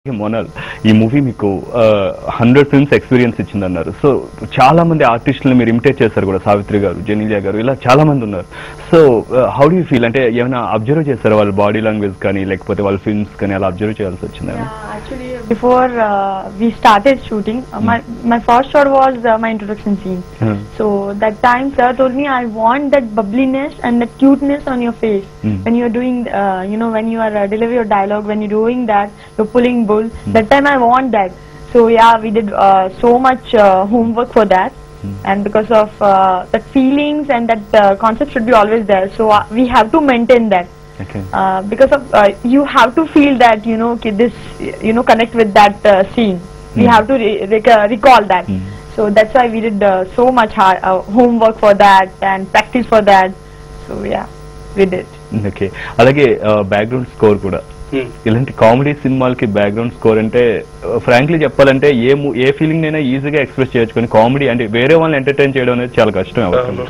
మోనల్ ఈ మూవీ మీకు hundred films experience ఇచ్చిందన్నారు సో చాలా మంది ఆర్టిస్టులను మీరు ఇమిటేట్ చేశారు కూడా సావిత్రి గారు జెనీలియా గారు ఇలా చాలా మంది ఉన్నారు సో హౌ డూ ఫీల్ అంటే ఏమైనా అబ్జర్వ్ చేశారు వాళ్ళ బాడీ లాంగ్వేజ్ కానీ లేకపోతే వాళ్ళ ఫిల్మ్స్ కానీ అలా అబ్జర్వ్ చేయాల్సి వచ్చిందా Yeah, actually, before uh, we started shooting, uh, my my first shot was uh, my introduction scene. Hmm. So that time, sir told me I want that bubbliness and that cuteness on your face Hmm. when you're doing, uh, you know, when you are uh, deliver your dialogue, when you're doing that, you're pulling bull. That time I want that. So yeah, we did uh, so much uh, homework for that. And because of uh, that feelings and that uh, concept should be always there. So uh, we have to maintain that. Okay Uh, because of uh, you have to feel that you know okay, this you know connect with that uh, scene we Mm. have to re- rec- uh, recall that Mm. so that's why we did uh, so much hard, uh, homework for that and practice for that so yeah we did okay అలాగే background score కూడా ఇలాంటి comedy సినిమాలకి background score అంటే frankly చెప్పాలంటే ఏ mu- ఏ feeling అయినా ఈజీగా express చేయొచ్చు కానీ కామెడీ అంటే వేరే వాళ్ళని ఎంటర్టైన్ చేయడం అనేది చాలా కష్టం అవుతుంది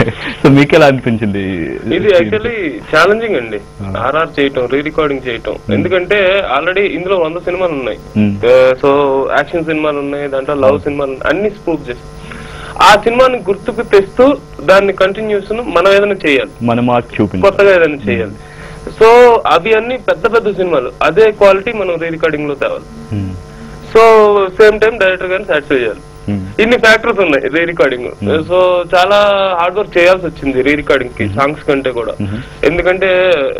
సో మీకు ఎలా అనిపించింది ఇది యాక్చువల్లీ ఛాలెంజింగ్ అండి Ah. ఆర్ఆర్ చేయటం రీ రికార్డింగ్ చేయటం ఎందుకంటే ఆల్రెడీ ఇందులో వంద సినిమాలు ఉన్నాయి Hmm. సో యాక్షన్ సినిమాలు ఉన్నాయి దాంట్లో లవ్ సినిమాలు ఉన్నాయి. అన్ని స్పూప్ చేస్తాం ఆ సినిమాని గుర్తుకు తెస్తూ దాన్ని కంటిన్యూస్ మనం ఏదైనా చేయాలి మన మార్క్ చూపించాలి కొత్తగా ఏదైనా చేయాలి సో అవి అన్ని పెద్ద పెద్ద సినిమాలు అదే క్వాలిటీ మనం రీ రికార్డింగ్ లో తేవాలి Hmm. So same time director గారిని సాటిస్ఫై చేయాలి Hmm. ఇన్ని ఫ్యాక్టర్స్ ఉన్నాయి రీ రికార్డింగ్ Hmm. సో చాలా హార్డ్ వర్క్ చేయాల్సి వచ్చింది రీ రికార్డింగ్ కి సాంగ్స్ కంటే కూడా Mhm. ఎందుకంటే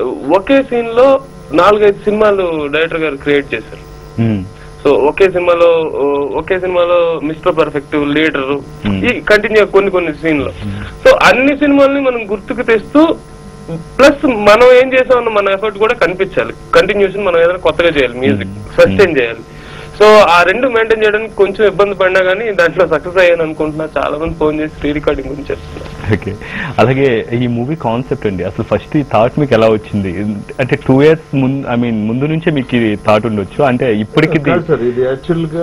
ఒకే సీన్ లో నాలుగైదు సినిమాలు డైరెక్టర్ గారు క్రియేట్ చేశారు Hmm. సో ఒకే సినిమాలో ఓ- ఒకే సినిమాలో మిస్టర్ పర్ఫెక్ట్ లీడర్ Hmm. ఈ కంటిన్యూ కొన్ని కొన్ని సీన్ లో సో అన్ని సినిమాల్ని మనం గుర్తుకు తెస్తూ ప్లస్ మనం ఏం చేసామన్న మన ఎఫర్ట్ కూడా కనిపించాలి కంటిన్యూషన్ మనం ఏదైనా కొత్తగా చేయాలి మ్యూజిక్ Hmm. సస్టైన్ చేయాలి సో ఆ రెండు మెయింటైన్ చేయడానికి కొంచెం ఇబ్బంది పడినా కానీ దాంట్లో సక్సెస్ అయ్యాను అనుకుంటున్నా చాలా మంది ఫోన్ చేసి రీ రికార్డింగ్ గురించి చెప్తున్నారు ఓకే అలాగే ఈ మూవీ కాన్సెప్ట్ అండి అసలు ఫస్ట్ ఈ థాట్ మీకు ఎలా వచ్చింది అంటే టూ ఇయర్స్ ముందు ఐ మీన్ ముందు నుంచే మీకు ఈ థాట్ ఉండొచ్చు అంటే ఇప్పటికి ఇది- కాదు సార్ ఇది యాక్చువల్ గా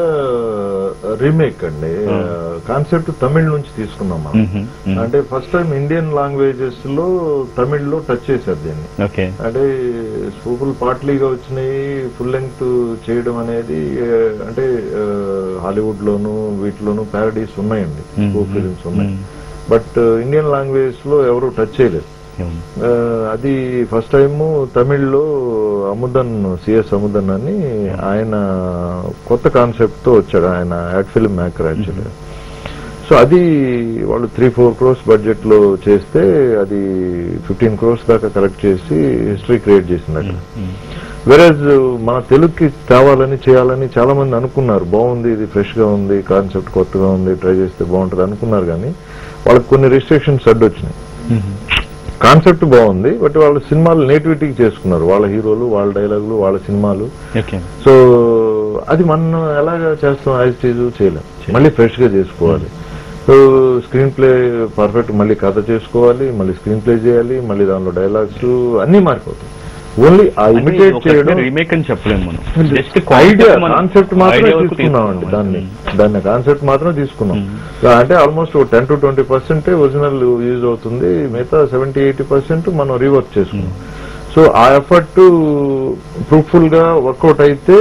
రీమేక్ అండి కాన్సెప్ట్ తమిళ్ నుంచి తీసుకున్నాం మనం మ్మ్, మ్మ్. అంటే ఫస్ట్ టైం ఇండియన్ లాంగ్వేజెస్ లో తమిళ్ లో టచ్ చేశారు దీన్ని ఓకే అంటే ఫుల్ పార్ట్లీగా వచ్చినాయి ఫుల్ లెంగ్త్ చేయడం అనేది ఆ, అంటే హాలీవుడ్ లోను వీటిలోను ప్యారడీస్ ఉన్నాయండి మ్మ్, టూ ఫిలిమ్స్ ఉన్నాయి మ్మ్. బట్ ఇండియన్ లాంగ్వేజ్ లో ఎవరు టచ్ చేయలేదు అవును. ఆ, అది ఫస్ట్ టైం తమిళ్లో అముదన్ సిఎస్ అముదన్ అని ఆయన కొత్త కాన్సెప్ట్ తో వచ్చాడు ఆయన ad film maker actually so అది వాళ్ళు త్రీ ఫోర్ క్రోర్స్ బడ్జెట్ లో చేస్తే అది ఫిఫ్టీన్ క్రోర్స్ దాకా కలెక్ట్ చేసి హిస్టరీ క్రియేట్ చేసిందట వెరజ్ మన తెలుగుకి తేవాలని చేయాలని చాలా మంది అనుకున్నారు బాగుంది ఇది ఫ్రెష్ గా ఉంది కాన్సెప్ట్ కొత్తగా ఉంది ట్రై చేస్తే బాగుంటుంది అనుకున్నారు కానీ వాళ్ళకి కొన్ని రిస్ట్రిక్షన్స్ అడ్డొచ్చినాయి మ్మ్. కాన్సెప్ట్ బాగుంది బట్ వాళ్ళ సినిమాలు నేటివిటీకి చేసుకున్నారు వాళ్ళ హీరోలు వాళ్ళ డైలాగులు వాళ్ళ సినిమాలు ఓకే సో అది మనం ఎలాగా చేస్తాం యాజ్ టీజ్ చేయలేం మళ్ళీ ఫ్రెష్ గా చేసుకోవాలి సో స్క్రీన్ ప్లే పర్ఫెక్ట్ మళ్ళీ కథ చేసుకోవాలి మళ్ళీ స్క్రీన్ ప్లే చేయాలి మళ్ళీ దానిలో డైలాగ్స్ అన్ని మారిపోతాయి ఓన్లీ ఆ ఇమిటేట్ చేయడం రీమేక్ అని చెప్పలేము మనం జస్ట్ ఐడియా కాన్సెప్ట్ మాత్రమే తీసుకున్నామండి దాన్ని దాన్ని కాన్సెప్ట్ మాత్రం తీసుకున్నాం అంటే almost ten to twenty percent original use అవుతుంది మిగతా సెవెంటీ ఎయిటీ పర్సెంట్ మనం రీవర్క్ చేసుకున్నాం సో ఆ ఎఫర్ట్ ప్రూఫ్ఫుల్ గా వర్కౌట్ అయితే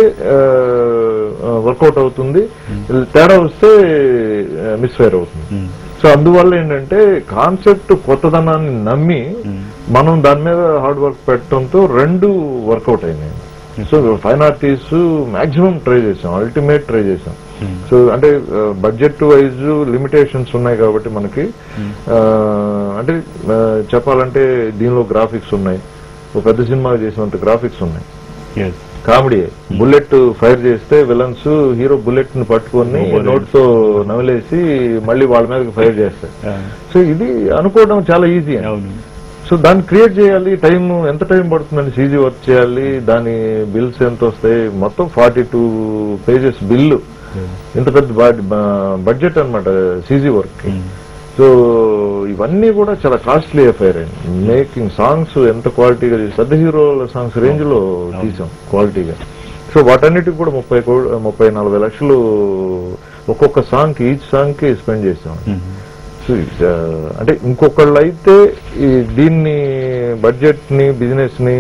వర్కౌట్ అవుతుంది తేడా వస్తే మిస్ఫైర్ అవుతుంది సో అందువల్ల ఏంటంటే కాన్సెప్ట్ కొత్తదనాన్ని నమ్మి మనం దాని మీద హార్డ్ వర్క్ పెట్టడంతో రెండు వర్కౌట్ అయినాయి so fine artist maximum try చేసాం అల్టిమేట్ ట్రై చేసాం సో అంటే బడ్జెట్ వైజ్ లిమిటేషన్స్ ఉన్నాయి కాబట్టి మనకి ఆ, అంటే ఆ, చెప్పాలంటే దీనిలో గ్రాఫిక్స్ ఉన్నాయి ఒక పెద్ద సినిమా చేసినంత గ్రాఫిక్స్ ఉన్నాయి కామెడీ బుల్లెట్ ఫైర్ చేస్తే విలన్స్ హీరో బుల్లెట్ ని పట్టుకొని Oh, bullets. నోట్ తో నవలేసి మళ్ళీ వాళ్ళ మీద ఫైర్ చేస్తారు సో ఇది అనుకోవడం చాలా ఈజీ అవును సో దాన్ని క్రియేట్ చేయాలి టైం ఎంత టైం పడుతుందండి సీజీ వర్క్ చేయాలి దాని బిల్స్ ఎంత వస్తాయి మొత్తం ఫార్టీ టూ పేజెస్ బిల్లు ఇంత పెద్ద బడ్జెట్ అన్నమాట సీజీ వర్క్ సో ఇవన్నీ కూడా చాలా కాస్ట్లీ ఎఫైర్ అండి మేకింగ్ సాంగ్స్ ఎంత క్వాలిటీగా చేసి పెద్ద హీరోల సాంగ్స్ రేంజ్ లో తీసాం క్వాలిటీగా సో వాటన్నిటికి కూడా ముప్పై కో- ముప్పై నలభై లక్షలు ఒక్కొక్క సాంగ్ కి ఈచ్ సాంగ్ కి స్పెండ్ చేసాం సో ఇట్స్, ఆ, అంటే ఇంకొకళ్ళు అయితే ఈ దీన్ని బడ్జెట్ ని బిజినెస్ ని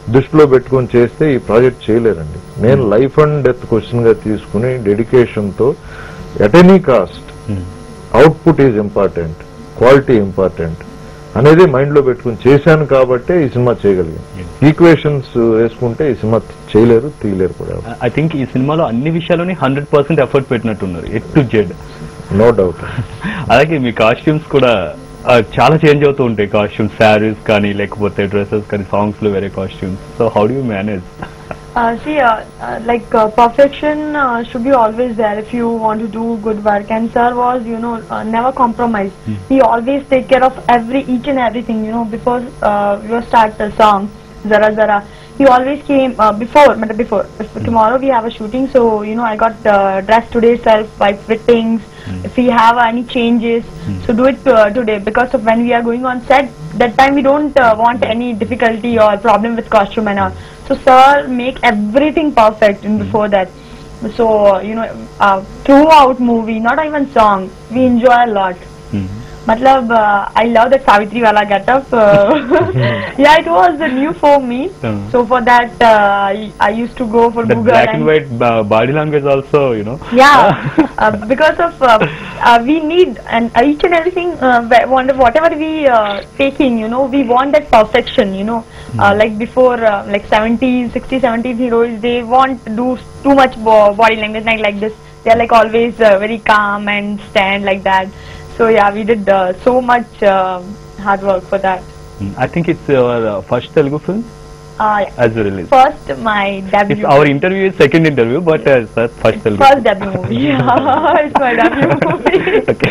దృష్టిలో పెట్టుకొని చేస్తే ఈ ప్రాజెక్ట్ చేయలేరండి నేను లైఫ్ అండ్ డెత్ క్వశ్చన్ గా తీసుకుని డెడికేషన్ తో at any cost output is important quality important అనేది మైండ్ లో పెట్టుకుని చేశాను కాబట్టే ఈ సినిమా చేయగలిగాను ఈక్వేషన్స్ వేసుకుంటే ఈ సినిమా చేయలేరు తీయలేరు కూడా ఐ థింక్ ఈ సినిమాలో అన్ని విషయాల్లోని హండ్రెడ్ పర్సెంట్ ఎఫర్ట్ పెట్టినట్టున్నారు A to Z no doubt అలాగే మీ కాస్ట్యూమ్స్ కూడా ఆ, చాలా చేంజ్ అవుతూ ఉంటాయి కాస్ట్యూమ్స్ శారీస్ కానీ లేకపోతే డ్రెస్సెస్ కానీ సాంగ్స్ లో వేరే costumes so how do manage Uh, see, uh, uh, like uh, perfection uh, should be always there if you want to do good work. And sir was, you know, uh, never compromise. He always take care of every each and everything. You know, before uh, we start the song, Zara Zara, he always came uh, before, but before. If tomorrow we have a shooting, so you know, I got uh, dressed today self by fittings. If we have any changes, so do it uh, today because of when we are going on set. That time we don't uh, want any difficulty or problem with costume and all. So sir make everything perfect in before that. So you know uh, throughout movie, not even song, we enjoy a lot. Matlab, uh, I love that Savitri wala getup. Uh, yeah, it was uh, new for me. Hmm. So for that, uh, I, I used to go for that Google black and and white body language also you know yeah, uh, because of uh, uh, we need and each and everything uh, wha- whatever whatever we uh, taking, you know, we want that perfection, you know, uh, like before uh, like 70s, 60s, 70s heroes, they want to do too much bo- body language like like this. They're like always uh, very calm and stand like that. So yeah, we did uh, so much uh, hard work for that. I think it's your first Telugu film Uh, yeah. As release First, my debut. It's our interview is second interview but sir first Telugu First debut movie. Yeah, it's my debut movie. Okay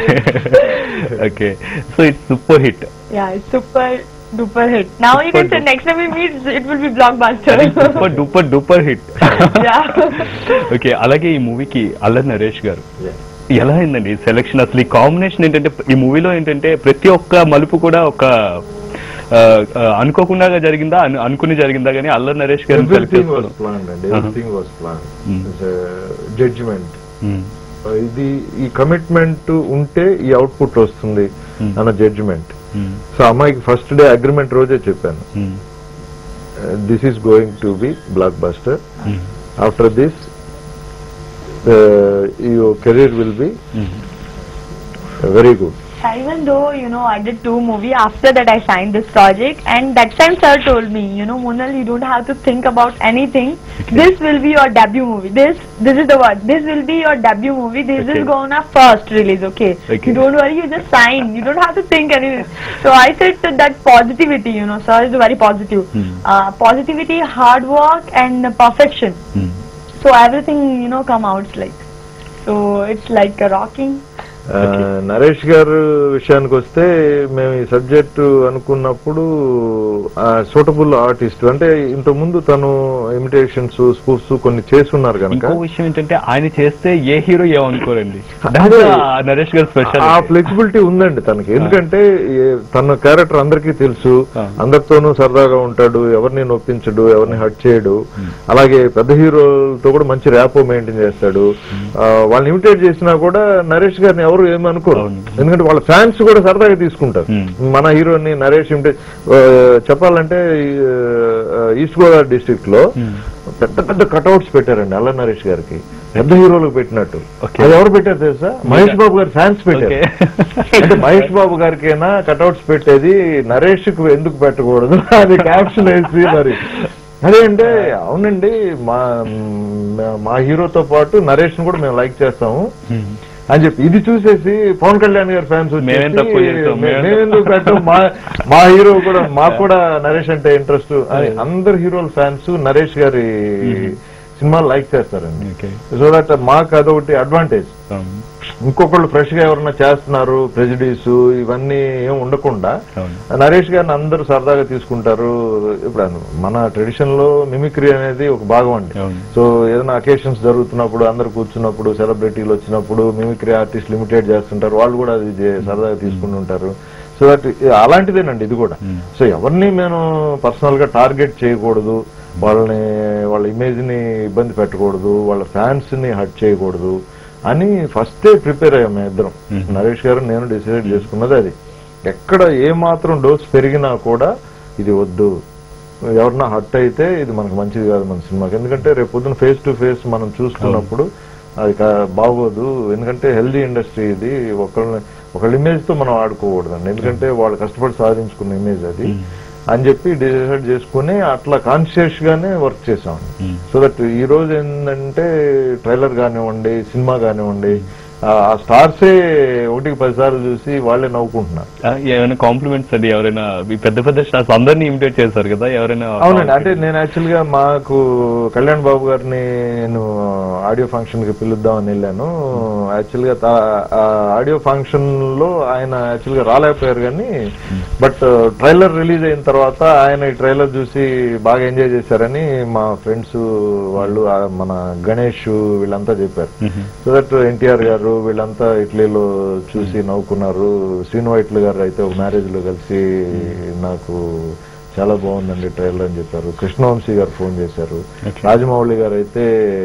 okay so it's super hit Yeah, it's super duper hit. Now you can say duper. next time we meet, it will be blockbuster. Super duper duper hit yeah. Okay అలాగే ఈ మూవీకి అల్లరి నరేష్ గారు ఎలా అయిందండి selection అసలు ఈ combination ఏంటంటే ఈ మూవీలో ఏంటంటే ప్రతి ఒక్క మలుపు కూడా ఒక ఆ, ఆ, అనుకోకుండా జరిగిందా అను- అనుకుని జరిగిందా కానీ అల్లరి నరేష్ గారిని సెలెక్ట్ ఎవ్రీథింగ్ వాజ్ చేసుకోవడం ప్లాన్ అండి Uh-huh. Everything was plan Mm. Judgement మ్మ్. ఇది ఈ కమిట్మెంట్ ఉంటే ఈ అవుట్పుట్ వస్తుంది Mm. అన్న జడ్జిమెంట్ మ్మ్. సో అమ్మాయికి ఫస్ట్ డే అగ్రిమెంట్ రోజే చెప్పాను మ్మ్. This is going to be blockbuster మ్మ్. After this your career will be మ్మ్. Very good Even though, you know, I did two movie after that I signed this project and that time sir told me, you know, Munal, you don't have to think about anything. This will be your debut movie. This, this is the word. This will be your debut movie. This Okay. is gonna first release, okay? Okay. You don't worry, you just sign. You don't have to think anything. So I said that, that positivity, you know, sir is very positive. Hmm. Uh, positivity, hard work and perfection. మ్మ్. So everything, you know, come out like. So it's like a rocking. Naresh గారు విషయానికి వస్తే మేము ఈ subject అనుకున్నప్పుడు suitable artist అంటే ఇంత ముందు తను ఇమిటేషన్స్ స్పూఫ్స్ కొన్ని చేస్తున్నారు కనుక ఇంకో విషయం ఏంటంటే ఆయన చేస్తే ఏ హీరో ఏమనుకోరండి అదే. నరేష్ గారు స్పెషల్ ఆ ఫ్లెక్సిబిలిటీ ఉందండి తనకి ఎందుకంటే ఏ- తన క్యారెక్టర్ అందరికీ తెలుసు ఆ. అందరితోనూ సరదాగా ఉంటాడు ఎవరిని నొప్పించడు ఎవరిని హట్ చేయడు అలాగే పెద్ద హీరోలతో కూడా మంచి ర్యాపో మెయింటైన్ చేస్తాడు ఆ, వాళ్ళని ఇమిటేట్ చేసినా కూడా నరేష్ గారిని ఎవరు ఏమి అనుకోరు అవును. ఎందుకంటే వాళ్ళ ఫ్యాన్స్ కూడా సరదాగా తీసుకుంటారు Hmm. మన హీరోని నరేష్ ఇమిటేట్ ఆ, చెప్పాలంటే ఈ, ఆ, ఈస్ట్ గోదావరి డిస్ట్రిక్ట్ లో పెద్ద పెద్ద కటౌట్స్ పెట్టారండి అల్ల నరేష్ గారికి పెద్ద హీరోలకు పెట్టినట్టు Okay. అది ఎవరు పెట్టారు తెలుసా మహేష్ బాబు గారి ఫ్యాన్స్ పెట్టారు ఓకే అంటే మహేష్ బాబు గారికైనా కటౌట్స్ పెట్టేది నరేష్ కు ఎందుకు పెట్టకూడదు అది క్యాప్షన్ వేసి మరి అదే అంటే అవునండి మా మా- మా హీరోతో పాటు నరేష్ ను కూడా మేము లైక్ చేస్తాము అని చెప్పి ఇది చూసేసి పవన్ కళ్యాణ్ గారి ఫ్యాన్స్ మేమేం తక్కువ చేస్తాం, మేమేం మేమెందుకు పెట్టం మా మా హీరో కూడా మాకు కూడా నరేష్ అంటే ఇంట్రెస్ట్ అని అందరు హీరోల ఫ్యాన్స్ నరేష్ గారి సినిమాలు లైక్ చేస్తారండి ఓకే సో దట్ మాకు అదొకటి అడ్వాంటేజ్ ఇంకొకళ్ళు ఫ్రెష్ గా ఎవరన్నా చేస్తున్నారు ప్రెసిడీస్ ఇవన్నీ ఏం ఉండకుండా అవును. నరేష్ గారిని అందరూ సరదాగా తీసుకుంటారు ఇప్పుడు అను- మన ట్రెడిషన్ లో మిమిక్రీ అనేది ఒక భాగం అండి అవును. సో ఏదైనా అకేషన్స్ జరుగుతున్నప్పుడు అందరు కూర్చున్నప్పుడు సెలబ్రిటీలు వచ్చినప్పుడు మిమిక్రీ ఆర్టిస్ట్ లిమిటెడ్ చేస్తుంటారు వాళ్ళు కూడా అది చే- సరదాగా తీసుకుంటూ ఉంటారు సో దట్ అలాంటిదేనండి ఇది కూడా Hmm. సో ఎవరిని మేము పర్సనల్ గా టార్గెట్ చేయకూడదు వాళ్ళని వాళ్ళ ఇమేజ్ ని ఇబ్బంది పెట్టకూడదు వాళ్ళ ఫ్యాన్స్ ని హట్ చేయకూడదు అని ఫస్టే ప్రిపేర్ అయ్యాం మేము ఇద్దరం Mhm. నరేష్ గారు నేను డిసైడ్ చేసుకున్నది అది ఎక్కడ ఏ మాత్రం డోస్ పెరిగినా కూడా ఇది వద్దు ఎవరన్నా హట్ అయితే ఇది మనకు మంచిది కాదు మన సినిమాకి ఎందుకంటే రేపు పొద్దున ఫేస్ టు ఫేస్ మనం చూస్తున్నప్పుడు అది కా- బాగోదు ఎందుకంటే హెల్దీ ఇండస్ట్రీ ఇది ఒకళ్ళ ఒకళ్ళ ఇమేజ్ తో మనం ఆడుకోకూడదండి ఎందుకంటే వాళ్ళు కష్టపడి సాధించుకున్న ఇమేజ్ అది అని చెప్పి డిసైడ్ చేసుకుని అట్లా కాన్షియస్ గానే వర్క్ చేసాం సో దట్ ఈ రోజు ఏంటంటే ట్రైలర్ కానివ్వండి సినిమా కానివ్వండి ఆ స్టార్సే ఒకటికి పది సార్లు చూసి వాళ్ళే నవ్వుకుంటున్నారు ఆ, ఏమైనా కాంప్లిమెంట్స్ అండి ఎవరైనా ఈ పెద్ద పెద్ద స్టార్స్ అందరినీ ఇమిటేట్ చేశారు కదా ఎవరైనా అవునండి అంటే నేను యాక్చువల్ గా మాకు కళ్యాణ్ బాబు గారిని నేను ఆడియో ఫంక్షన్ కి పిలుద్దామని వెళ్ళాను యాక్చువల్ గా తా- ఆ ఆడియో ఫంక్షన్ లో ఆయన యాక్చువల్ గా రాలేకపోయారు కానీ బట్ ట్రైలర్ రిలీజ్ అయిన తర్వాత ఆయన ఈ ట్రైలర్ చూసి బాగా ఎంజాయ్ చేశారని మా ఫ్రెండ్స్ వాళ్ళు ఆ మన గణేష్ వీళ్ళంతా చెప్పారు సో దట్ ఎన్టీఆర్ గారు వీళ్ళంతా ఇటలీలో చూసి నవ్వుకున్నారు శ్రీను వైట్ల గారు అయితే ఒక మ్యారేజ్ లో కలిసి నాకు చాలా బాగుందండి ట్రైలర్ అని చెప్పారు కృష్ణవంశీ గారు ఫోన్ చేశారు రాజమౌళి గారు అయితే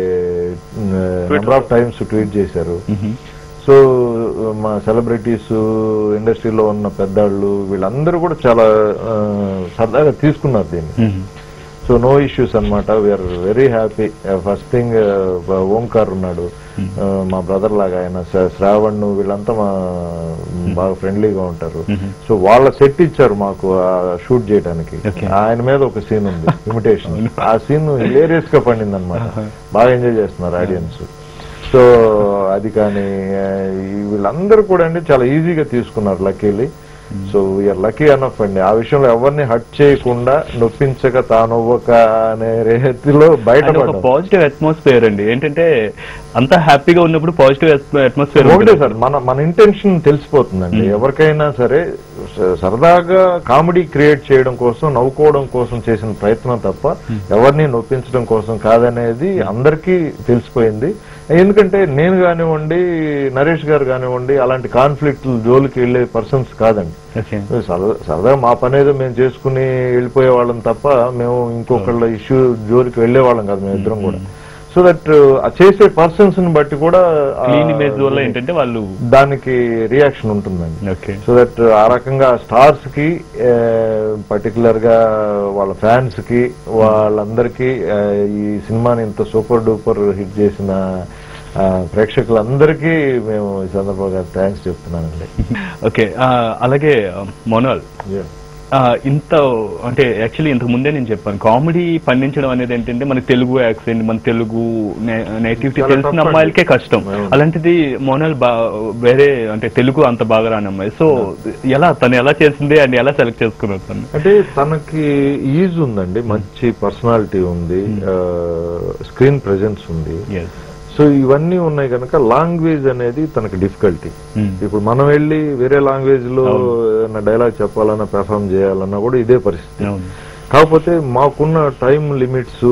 నెంబర్ ఆఫ్ టైమ్స్ ట్వీట్ చేశారు సో మా సెలబ్రిటీస్ ఇండస్ట్రీలో ఉన్న పెద్దాళ్ళు వీళ్ళందరూ కూడా చాలా ఆ, సరదాగా తీసుకున్నారు దీన్ని సో నో ఇష్యూస్ అనమాట we're very happy first thing Omkar ఉన్నాడు ఆ, మా బ్రదర్ లాగా ఆయన శ్రా- శ్రావణ్ వీళ్ళంతా మా బాగా ఫ్రెండ్లీగా ఉంటారు సో వాళ్ళ సెట్ ఇచ్చారు మాకు షూట్ చేయడానికి Okay. ఆయన మీద ఒక సీన్ ఉంది ఇమిటేషన్ ఆ సీన్ హిలేరియస్ గా పండింది అనమాట బాగా ఎంజాయ్ చేస్తున్నారు ఆడియన్స్ సో అది కానీ ఆ, ఈ వీళ్ళందరూ కూడా అండి చాలా ఈజీగా తీసుకున్నారు luckily so we're lucky enough అండి ఆ విషయంలో ఎవరిని హట్ చేయకుండా నొప్పించక తానొవ్వక అనే రేతిలో అండ్ ఒక బయటపడ్డాం పాజిటివ్ అట్మాస్ఫియర్ అండి ఏంటంటే అంతా హ్యాపీగా ఉన్నప్పుడు పాజిటివ్ అట్మాస్ఫియర్ ఒకటే సార్ మన మన ఇంటెన్షన్ తెలిసిపోతుందండి ఎవరికైనా సరే స- సరదాగా కామెడీ క్రియేట్ చేయడం కోసం నవ్వుకోవడం కోసం చేసిన ప్రయత్నం తప్ప ఎవరిని నొప్పించడం కోసం కాదనేది అందరికీ తెలిసిపోయింది ఎందుకంటే నేను కానివ్వండి నరేష్ గారు కానివ్వండి అలాంటి కాన్ఫ్లిక్ట్ జోలికి వెళ్లే పర్సన్స్ కాదండి ఓకే సరదా సరదాగా మా పని ఏదో మేము చేసుకుని వెళ్ళిపోయే వాళ్ళం తప్ప మేము ఇంకొకళ్ళ ఇష్యూ జోలికి వెళ్లే వాళ్ళం కాదు మేము ఇద్దరం కూడా సో దట్ చేసే పర్సన్స్ ని బట్టి కూడా ఆ, క్లీన్ ఇమేజ్ వల్ల ఏంటంటే వాళ్ళు దానికి రియాక్షన్ ఉంటుందండి ఓకే సో దట్ ఆ రకంగా స్టార్స్ కి పర్టికులర్ గా వాళ్ళ ఫ్యాన్స్ కి వాళ్ళందరికీ ఆ, ఈ సినిమాని ఇంత సూపర్ డూపర్ హిట్ చేసిన ఆ, ప్రేక్షకులందరికీ మేము ఈ సందర్భంగా థ్యాంక్స్ చెప్తున్నానండి ఓకే అలాగే మోనాల్ Yeah. ఆ, ఇంత అంటే యాక్చువల్లీ ఇంతకు ముందే నేను చెప్పాను కామెడీ పండించడం అనేది ఏంటంటే మన తెలుగు యాక్సెంట్ మన తెలుగు నేటివిటీ చాలా తెలిసిన tough అమ్మాయిలకే కష్టం అవును. అలాంటిది మోనల్ బా వేరే అంటే తెలుగు అంత బాగా రాని అమ్మాయి సో ఎలా తను ఎలా చేసింది అండ్ ఎలా సెలెక్ట్ చేసుకున్నారు తను అంటే తనకి ఈజ్ ఉందండి మంచి పర్సనాలిటీ ఉంది స్క్రీన్ ప్రెజెన్స్ ఉంది Yes. సో ఇవన్నీ ఉన్నాయి కనుక లాంగ్వేజ్ అనేది తనకి డిఫికల్టీ Hmm. ఇప్పుడు మనం వెళ్ళి వేరే లాంగ్వేజ్ లో ఏదైనా డైలాగ్ చెప్పాలన్నా పెర్ఫామ్ చేయాలన్నా కూడా ఇదే పరిస్థితి అవును. కాకపోతే మాకున్న టైం లిమిట్స్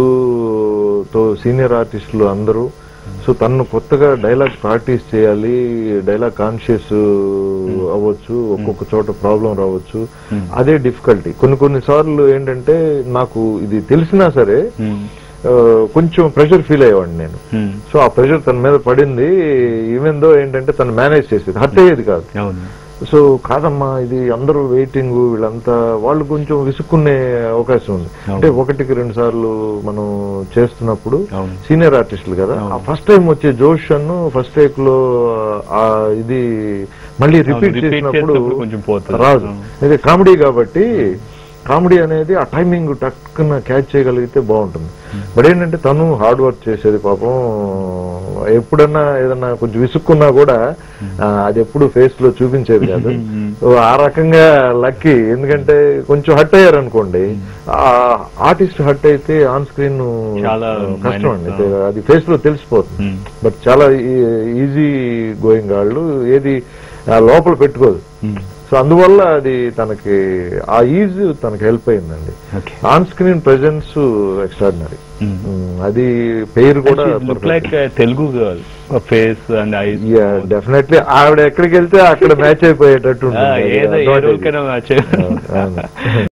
తో సీనియర్ ఆర్టిస్టులు అందరూ సో తను కొత్తగా డైలాగ్ ప్రాక్టీస్ చేయాలి డైలాగ్ కాన్షియస్ అవ్వచ్చు ఒక్కొక్క చోట ప్రాబ్లం రావచ్చు అదే డిఫికల్టీ కొన్ని కొన్ని సార్లు ఏంటంటే నాకు ఇది తెలిసినా సరే Hmm. ఆ, కొంచెం ప్రెషర్ ఫీల్ అయ్యేవాడిని నేను Hmm. సో ఆ ప్రెషర్ తన మీద పడింది ఈవెన్ దో ఏంటంటే తను మేనేజ్ చేసేది హర్ట్ అయ్యేది కాదు అవును సో కాదమ్మా ఇది అందరూ వెయిటింగ్ వీళ్ళంతా వాళ్ళు కొంచెం విసుక్కునే అవకాశం ఉంది అంటే ఒకటికి రెండు సార్లు మనం చేస్తున్నప్పుడు అవును. సీనియర్ ఆర్టిస్టులు కదా ఆ ఫస్ట్ టైం వచ్చే జోష్ అను ఫస్ట్ టేక్ లో ఆ ఇది మళ్ళీ రిపీట్ repeat చేసినప్పుడు చేసినప్పుడు కొంచెం పోతుంది. రాదు అవును. ఇది కామెడీ కాబట్టి కామెడీ అనేది ఆ టైమింగ్ టక్కున క్యాచ్ చేయగలిగితే బాగుంటుంది బట్ ఏంటంటే తను హార్డ్ వర్క్ చేసేది పాపం ఎప్పుడన్నా ఏదన్నా కొంచెం విసుక్కున్నా కూడా ఆ, అది ఎప్పుడు ఫేస్ లో చూపించేది కాదు సో ఆ రకంగా లక్కీ ఎందుకంటే కొంచెం హట్ అయ్యారు అనుకోండి ఆర్టిస్ట్ హట్ అయితే ఆన్ స్క్రీన్ చాలా కష్టం అండి minus, అది ఫేస్ లో తెలిసిపోతుంది Hmm. బట్ చాలా ఈజీ గోయింగ్ వాళ్ళు ఏది ఆ, లోపల పెట్టుకోదు Hmm. సో అందువల్ల అది తనకి ఆ ఈజ్ తనకి హెల్ప్ అయిందండి okay on screen presence extraordinary Hmm. అది పేరు కూడా look like Telugu girl face and eyes definitely ఆవిడ ఎక్కడికి వెళ్తే అక్కడ మ్యాచ్ అయిపోయేటట్టు ఉంటుంది. అది ఏదో ఏ advantage. రోజుకైనా match. అవును.